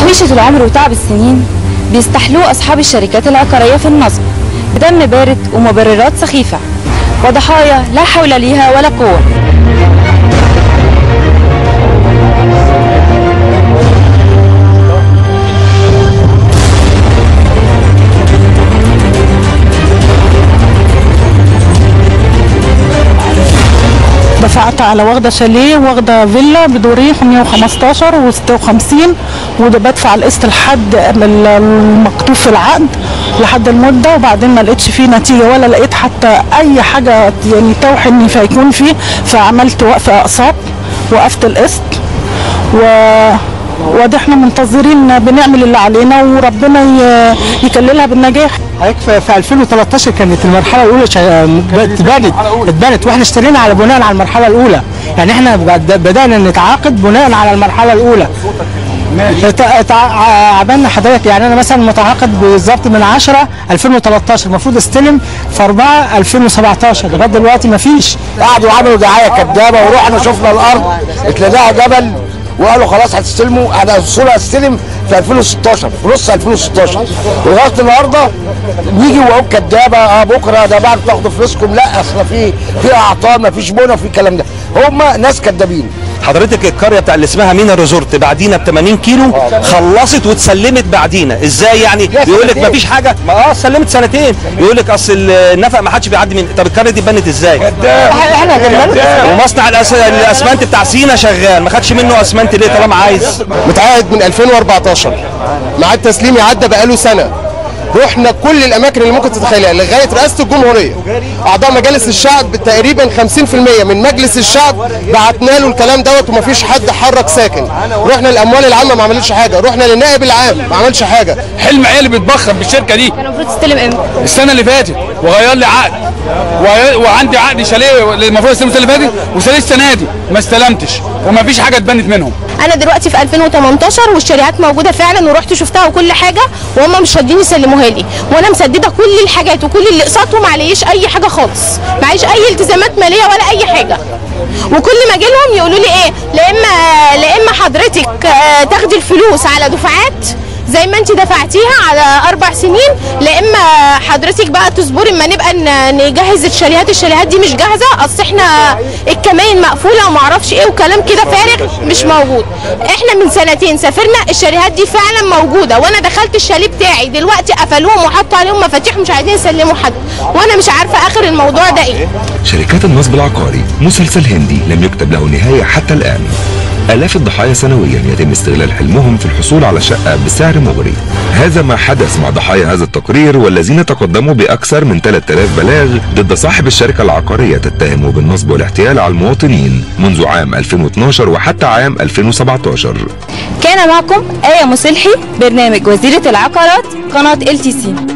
تحويشة العمر وتعب السنين بيستحلوه أصحاب الشركات العقارية في النصب بدم بارد ومبررات سخيفة وضحايا لا حول ليها ولا قوة دفعت على واخده شاليه واخده فيلا بدورين 115 و56 وده بدفع القسط لحد ال- المكتوب في العقد لحد المده وبعدين ما لقيتش فيه نتيجه ولا لقيت حتى اي حاجه يعني توحي ان فيكون فيه فعملت وقف اقساط وقفت القسط و وادي احنا منتظرين بنعمل اللي علينا وربنا ي- يكللها بالنجاح حضرتك في في 2013 كانت المرحله الاولى شا- اتبنت اتبنت واحنا اشترينا على بناء على المرحله الاولى يعني احنا بد- بدانا نتعاقد بناء على المرحله الاولى تع- تع- عبالنا حضرتك يعني انا مثلا متعاقد بالظبط من 10 2013 المفروض استلم في 4 2017 لغايه دلوقتي ما فيش قعدوا عملوا دعايه كدابه ورحنا شفنا الارض اتلداها جبل وقالوا خلاص هتستلموا انا الصوره هستلم في 2016 في نص 2016 لغايه النهارده نيجي وهو كدابه اه بكره ده بعد تاخدوا فلوسكم لا اصل في في اعطال ما فيش بنا في الكلام ده هم ناس كدابين حضرتك القريه بتاع اللي اسمها مينا ريزورت بعدينا ب 80 كيلو خلصت واتسلمت بعدينا ازاي يعني يقول لك مفيش حاجه ما اه سلمت سنتين يقول لك اصل النفق ما حدش بيعدي من طب القريه دي اتبنت ازاي احنا ومصنع الأس... الاسمنت بتاع سينا شغال ما خدش منه اسمنت ليه طالما عايز متعاقد من 2014 ميعاد تسليمي عدى بقاله سنه رحنا كل الاماكن اللي ممكن تتخيلها لغايه رئاسه الجمهوريه اعضاء مجالس الشعب تقريبا 50% من مجلس الشعب بعتنا له الكلام دوت ومفيش حد حرك ساكن رحنا الاموال العامه ما عملتش حاجه رحنا للنائب العام ما عملش حاجه حلم عيالي بيتبخر بالشركه دي كان المفروض تستلم امتى؟ السنه اللي فاتت وغير لي عقد وغير- وعندي عقد شاليه المفروض استلم السنه اللي فاتت وشاليه السنه دي ما استلمتش وما فيش حاجه اتبنت منهم انا دلوقتي في 2018 والشريعات موجوده فعلا ورحت شفتها وكل حاجه وهم مش راضيين يسلموها لي وانا مسدده كل الحاجات وكل اللي اقساط وما عليش اي حاجه خالص معيش اي التزامات ماليه ولا اي حاجه وكل ما اجي لهم يقولوا لي ايه لا اما لا اما حضرتك آه، تاخدي الفلوس على دفعات زي ما انت دفعتيها على اربع سنين لا اما حضرتك بقى تصبري اما نبقى ن- نجهز الشاليهات الشاليهات دي مش جاهزه اصل احنا الكمائن مقفوله وما اعرفش ايه وكلام كده فارغ مش موجود احنا من سنتين سافرنا الشاليهات دي فعلا موجوده وانا دخلت الشاليه بتاعي دلوقتي قفلوهم وحطوا عليهم مفاتيح ومش عايزين يسلموا حد وانا مش عارفه اخر الموضوع ده ايه شركات النصب العقاري مسلسل هندي لم يكتب له نهاية حتى الآن آلاف الضحايا سنويا يتم استغلال حلمهم في الحصول على شقة بسعر مغري هذا ما حدث مع ضحايا هذا التقرير والذين تقدموا بأكثر من 3000 بلاغ ضد صاحب الشركة العقارية تتهمه بالنصب والاحتيال على المواطنين منذ عام 2012 وحتى عام 2017 كان معكم آية مسلحي برنامج وزيرة العقارات قناة ال تي سي